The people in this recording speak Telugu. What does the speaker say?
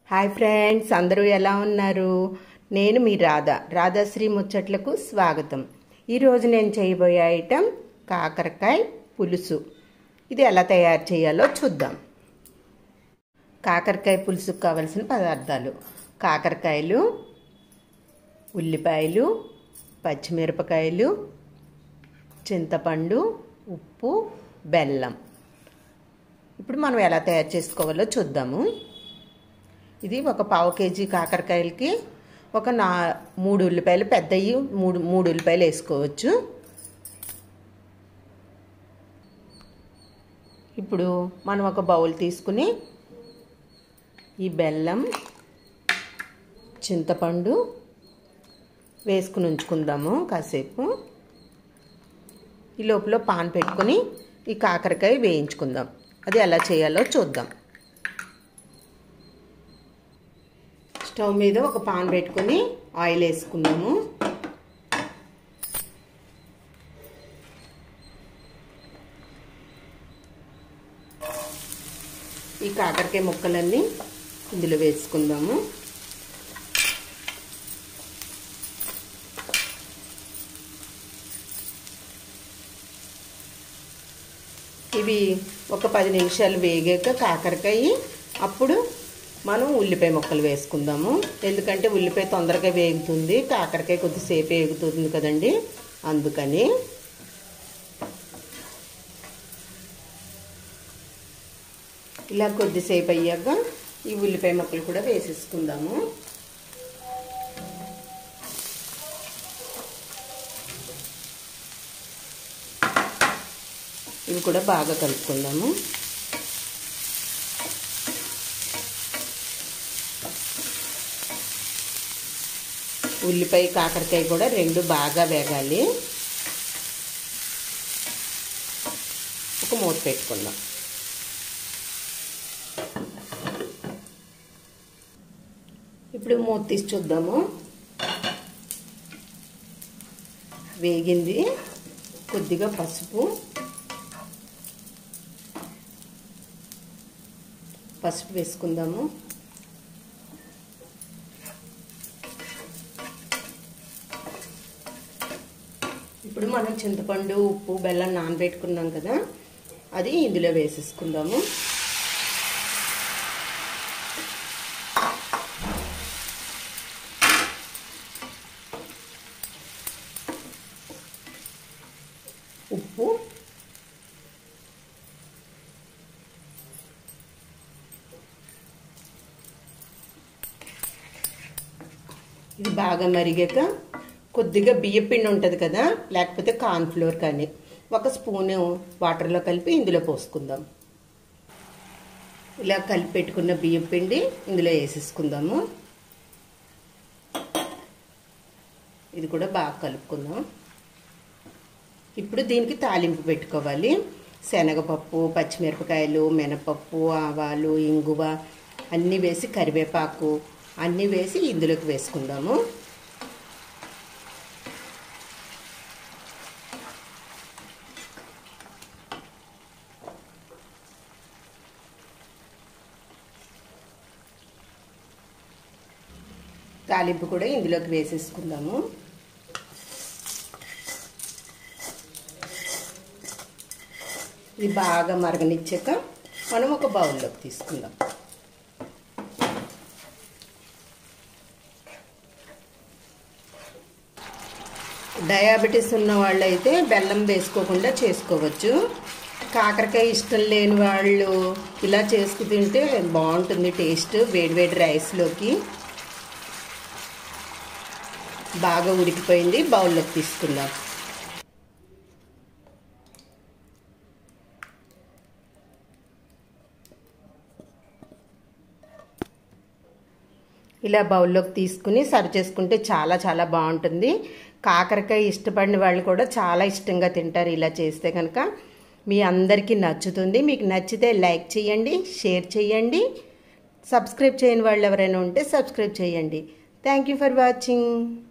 హాయ్ ఫ్రెండ్స్ అందరూ ఎలా ఉన్నారు నేను మీ రాధ రాధాశ్రీ ముచ్చట్లకు స్వాగతం ఈరోజు నేను చేయబోయే ఐటెం కాకరకాయ పులుసు ఇది ఎలా తయారు చేయాలో చూద్దాం కాకరకాయ పులుసుకు కావలసిన పదార్థాలు కాకరకాయలు ఉల్లిపాయలు పచ్చిమిరపకాయలు చింతపండు ఉప్పు బెల్లం ఇప్పుడు మనం ఎలా తయారు చేసుకోవాలో చూద్దాము ఇది ఒక పావు కేజీ కాకరకాయలకి ఒక నా మూడు ఉల్లిపాయలు పెద్దవి మూడు మూడు ఉల్లిపాయలు వేసుకోవచ్చు ఇప్పుడు మనం ఒక బౌల్ తీసుకుని ఈ బెల్లం చింతపండు వేసుకుని ఉంచుకుందాము కాసేపు ఈ లోపల పాన్ పెట్టుకొని ఈ కాకరకాయ వేయించుకుందాం అది ఎలా చేయాలో చూద్దాం స్టవ్ మీద ఒక పాన్ పెట్టుకొని ఆయిల్ వేసుకుందాము ఈ కాకరకాయ ముక్కలన్నీ ఇందులో వేసుకుందాము ఇవి ఒక పది నిమిషాలు వేగాక కాకరకాయ అప్పుడు మనం ఉల్లిపాయ ముక్కలు వేసుకుందాము ఎందుకంటే ఉల్లిపాయ తొందరగా వేగుతుంది కాకరకాయ కొద్దిసేపు వేగుతుంది కదండి అందుకని ఇలా కొద్దిసేపు అయ్యాక ఈ ఉల్లిపాయ ముక్కలు కూడా వేసేసుకుందాము ఇవి కూడా బాగా కలుపుకుందాము ఉల్లిపాయ కాకరకాయ కూడా రెండు బాగా వేగాలి ఒక మూత పెట్టుకుందాం ఇప్పుడు మూత తీసి చూద్దాము వేగింది కొద్దిగా పసుపు పసుపు వేసుకుందాము ఇప్పుడు మనం చింతపండు ఉప్పు బెల్లం నానబెట్టుకున్నాం కదా అది ఇందులో వేసేసుకుందాము ఉప్పు ఇది బాగా మరిగాక కొద్దిగా బియ్య పిండి ఉంటుంది కదా లేకపోతే కార్న్ఫ్లోర్ కానీ ఒక స్పూను వాటర్లో కలిపి ఇందులో పోసుకుందాం ఇలా కలిపి పెట్టుకున్న బియ్యం పిండి ఇందులో వేసేసుకుందాము ఇది కూడా బాగా కలుపుకుందాం ఇప్పుడు దీనికి తాలింపు పెట్టుకోవాలి శనగపప్పు పచ్చిమిరపకాయలు మినపప్పు ఆవాలు ఇంగువ అన్నీ వేసి కరివేపాకు అన్నీ వేసి ఇందులోకి వేసుకుందాము తాలింపు కూడా ఇందులోకి వేసేసుకుందాము ఇది బాగా మరగనిచ్చాక మనం ఒక బౌల్లోకి తీసుకుందాం డయాబెటీస్ ఉన్న వాళ్ళు అయితే బెల్లం వేసుకోకుండా చేసుకోవచ్చు కాకరకాయ ఇష్టం లేని వాళ్ళు ఇలా చేసుకు తింటే బాగుంటుంది టేస్ట్ వేడివేడి రైస్లోకి బాగా ఉడికిపోయింది బౌల్లోకి తీసుకుందాం ఇలా బౌల్లోకి తీసుకుని సర్వ్ చేసుకుంటే చాలా చాలా బాగుంటుంది కాకరకాయ ఇష్టపడిన వాళ్ళు కూడా చాలా ఇష్టంగా తింటారు ఇలా చేస్తే కనుక మీ అందరికీ నచ్చుతుంది మీకు నచ్చితే లైక్ చేయండి షేర్ చేయండి సబ్స్క్రైబ్ చేయని వాళ్ళు ఎవరైనా ఉంటే సబ్స్క్రైబ్ చేయండి థ్యాంక్ యూ ఫర్ వాచింగ్